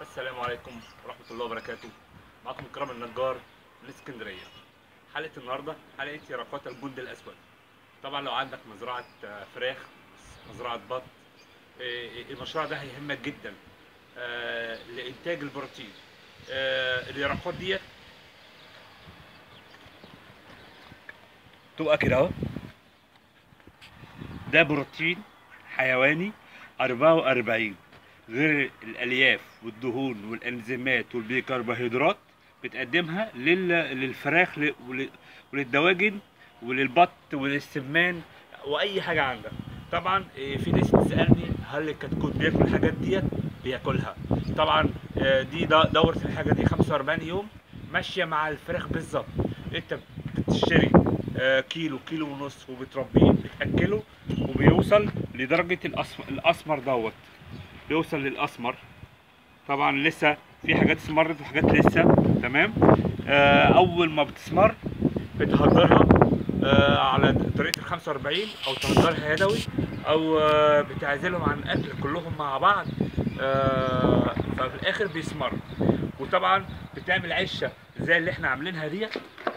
السلام عليكم ورحمة الله وبركاته معكم إكرام النجار من اسكندرية حلقة النهاردة حلقة يرقات الجند الأسود طبعا لو عندك مزرعة آه، فراخ مزرعة بط آه، المشروع ده هيهمك جدا آه، لإنتاج البروتين آه، اليرقات ديت تبقى كده اهو ده بروتين حيواني 44 غير الالياف والدهون والانزيمات والبيكربوهيدرات بتقدمها لل... للفراخ ل- ول- وللدواجن وللبط وللسمان واي حاجه عندك طبعا إيه، في ناس بتسالني هل الكتكوت بياكل الحاجات ديت بياكلها طبعا آه، دي د- دوره الحاجه دي 45 يوم ماشيه مع الفراخ بالظبط انت بتشتري آه، كيلو كيلو ونص وبتربيه بتاكله وبيوصل لدرجه الأسمر, الاسمر دوت بيوصل للاسمر طبعا لسه في حاجات اسمرت وحاجات لسه تمام آه اول ما بتسمر بتهدرها آه على طريقه ال 45 او تهدرها يدوي او آه بتعزلهم عن الاكل كلهم مع بعض آه ففي الاخر بيسمروا وطبعا بتعمل عشه زي اللي احنا عاملينها ديت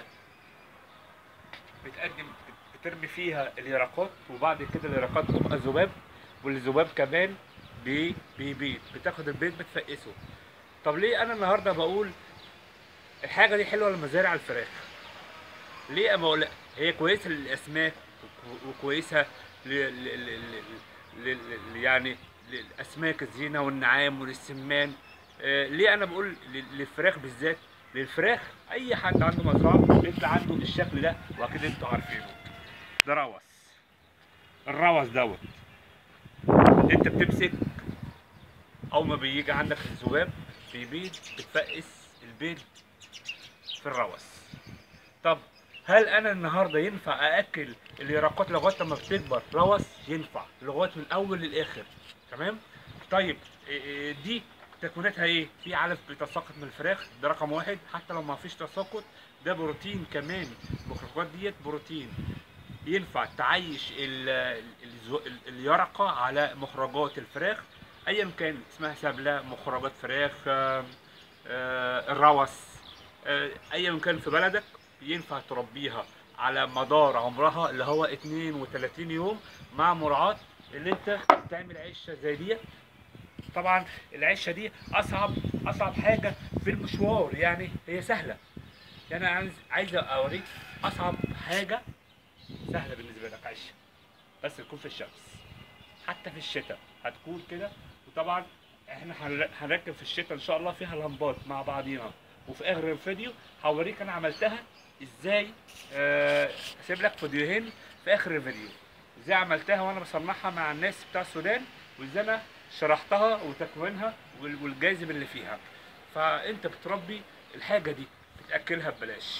بتقدم بترمي فيها اليرقات وبعد كده اليرقات بتبقى ذباب والذباب كمان بي بيبيض بتاخد البيض بتفقسه طب ليه انا النهارده بقول الحاجه دي حلوه لمزارع الفراخ ليه اما اقول هي كويسه للاسماك وكو- وكويسه ل... ل... ل... ل... ل... ل... يعني للاسماك الزينه والنعام وللسمان آه ليه انا بقول لل- للفراخ بالذات للفراخ اي حد عنده مزرعه بيطلع عنده الشكل ده واكيد انتوا عارفينه ده روث الروث دوت انت بتمسك اول ما بيجي عندك الذباب بيبيض بتفقس البيض في الروث طب هل انا النهارده ينفع ااكل اليرقات لغايه لما بتكبر روث ينفع لغايه من الاول للاخر تمام طيب إيه إيه دي تكويناتها ايه في علف بيتساقط من الفراخ ده رقم واحد حتى لو ما فيش تساقط ده بروتين كمان المخرجات ديت بروتين ينفع تعيش ال- ال- ال- اليرقة على مخرجات الفراخ ايا كان اسمها سبلة مخرجات فراخ آه، آه، الروث آه، ايا كان في بلدك ينفع تربيها على مدار عمرها اللي هو 32 يوم مع مراعاة ان انت تعمل عشه زي دي طبعا العشه دي اصعب اصعب حاجه في المشوار يعني هي سهله يعني انا عايز عايز اوريك اصعب حاجه سهله بالنسبه لك عشه بس تكون في الشمس حتى في الشتاء هتكون كده وطبعا احنا هنر- هنركب في الشتاء ان شاء الله فيها لمبات مع بعضينا وفي اخر الفيديو هوريك انا عملتها ازاي آه، هسيب لك فيديوهين في اخر الفيديو ازاي عملتها وانا بصنعها مع الناس بتاع السودان وازاي انا شرحتها وتكوينها وال- والجاذب اللي فيها فانت بتربي الحاجه دي بتاكلها ببلاش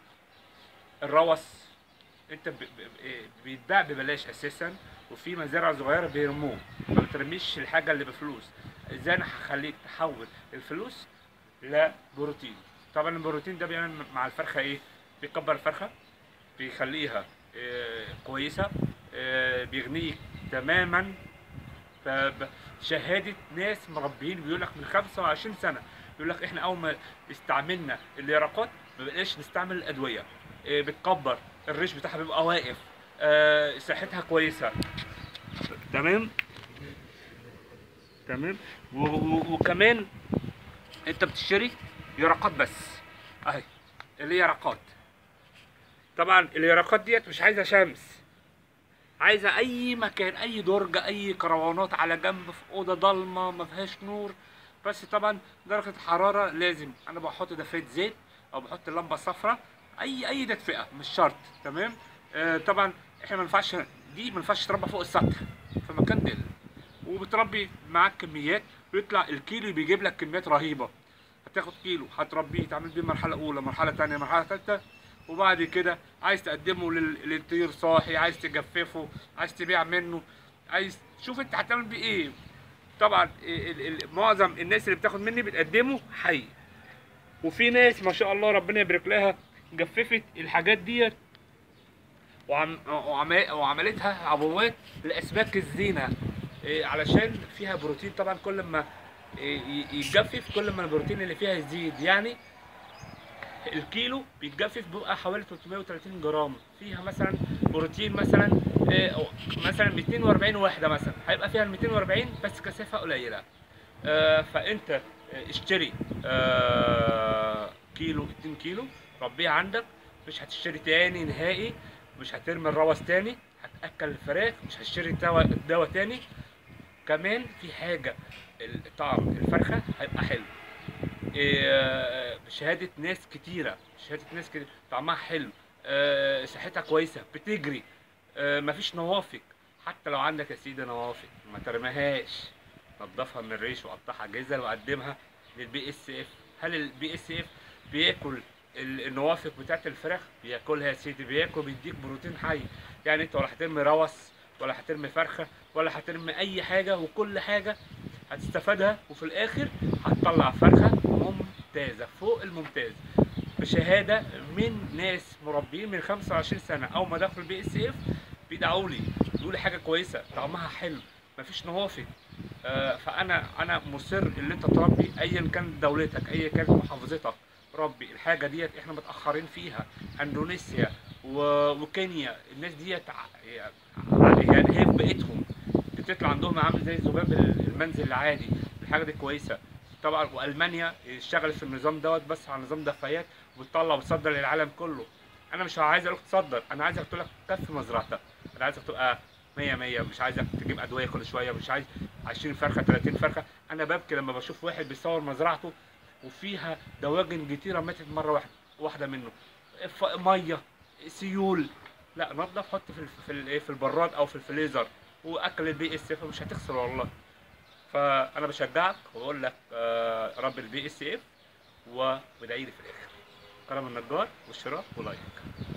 الروث انت ب- ب- إيه بيتباع ببلاش اساسا وفي مزارع صغيره بيرموه ما بترميش الحاجه اللي بفلوس ازاي انا هخليك تحول الفلوس لبروتين طبعا البروتين ده بيعمل مع الفرخه ايه بيكبر الفرخه بيخليها إيه كويسه إيه بيغنيك تماما ف- شهاده ناس مربيين بيقول لك من 25 سنه يقول لك احنا اول ما استعملنا اليرقات ما بقيناش نستعمل الادويه إيه بتكبر الريش بتاعها بيبقى واقف آه، صحتها كويسه تمام تمام و- و- وكمان انت بتشتري يرقات بس اهي اللي يرقات طبعا اليرقات ديت مش عايزه شمس عايزه اي مكان اي درج اي كروانات على جنب في اوضه ضلمه ما فيهاش نور بس طبعا درجه الحراره لازم انا بحط دفايه زيت او بحط لمبه صفراء اي اي تدفئه مش شرط تمام آه طبعا احنا ما ينفعش دي ما ينفعش تربى فوق السطح في مكان دل وبتربي معاك كميات بيطلع الكيلو بيجيب لك كميات رهيبه هتاخد كيلو هتربيه تعمل بيه مرحله اولى مرحله ثانيه مرحله ثالثه وبعد كده عايز تقدمه لل- للطير صاحي عايز تجففه عايز تبيع منه عايز شوف انت هتعمل بيه ايه طبعا ال- ال- معظم الناس اللي بتاخد مني بتقدمه حي وفي ناس ما شاء الله ربنا يبارك لها جففت الحاجات ديت وعم وعم- وعملتها عبوات لاسماك الزينه إيه، علشان فيها بروتين طبعا كل ما ي- يتجفف كل ما البروتين اللي فيها يزيد يعني الكيلو بيتجفف بيبقى حوالي 330 جرام فيها مثلا بروتين مثلا آه، مثلا 240 وحده مثلا هيبقى فيها ال 240 بس كثافه قليله آه، فانت آه، اشتري آه، كيلو 2 كيلو ربيه عندك مش هتشتري تاني نهائي مش هترمي الروث تاني هتاكل الفراخ مش هتشتري دواء دواء تاني كمان في حاجه طعم الفرخه هيبقى حلو إيه، بشهاده ناس كتيره شهاده ناس كتير طعمها حلو آه، صحتها كويسه بتجري آه، مفيش نوافق حتى لو عندك يا سيدي نوافق ما ترميهاش نضفها من الريش وقطعها جزل وقدمها للبي اس اف هل البي اس اف بياكل ال- النوافق بتاعت الفراخ بياكلها يا سيدي بياكل بيديك بروتين حي يعني انت ولا هترمي روث ولا هترمي فرخه ولا هترمي اي حاجه وكل حاجه هتستفادها وفي الاخر هتطلع فرخه ممتازه فوق الممتاز بشهاده من ناس مربيين من 25 سنه اول ما دخلوا البي اس اف بيدعوا لي بيقولوا لي حاجه كويسه طعمها حلو مفيش نوافق آه، فانا انا مصر ان انت تربي ايا كانت دولتك ايا كانت محافظتك ربي الحاجه ديت احنا متاخرين فيها اندونيسيا و- وكينيا الناس ديت ع- يعني هي في بيئتهم بتطلع عندهم عامل زي ذباب المنزل العادي الحاجه دي كويسه طبعا والمانيا اشتغلت في النظام دوت بس على نظام دفايات وبتطلع وتصدر للعالم كله انا مش عايز اقول تصدر انا عايزك تقول لك كف مزرعتك انا عايزك تبقى 100 100 مش عايزك تجيب ادويه كل شويه مش عايز 20 فرخه 30 فرخه انا ببكي لما بشوف واحد بيصور مزرعته وفيها دواجن كتيره ماتت مره واحده واحده منه ف- ميه سيول لا نضف حط في الف- في ال- في البراد او في الفريزر واكل البي اس اف مش هتخسر والله فانا بشجعك واقول لك آه، رب البي اس اف وادعي لي في الاخر كرم النجار والشراء ولايك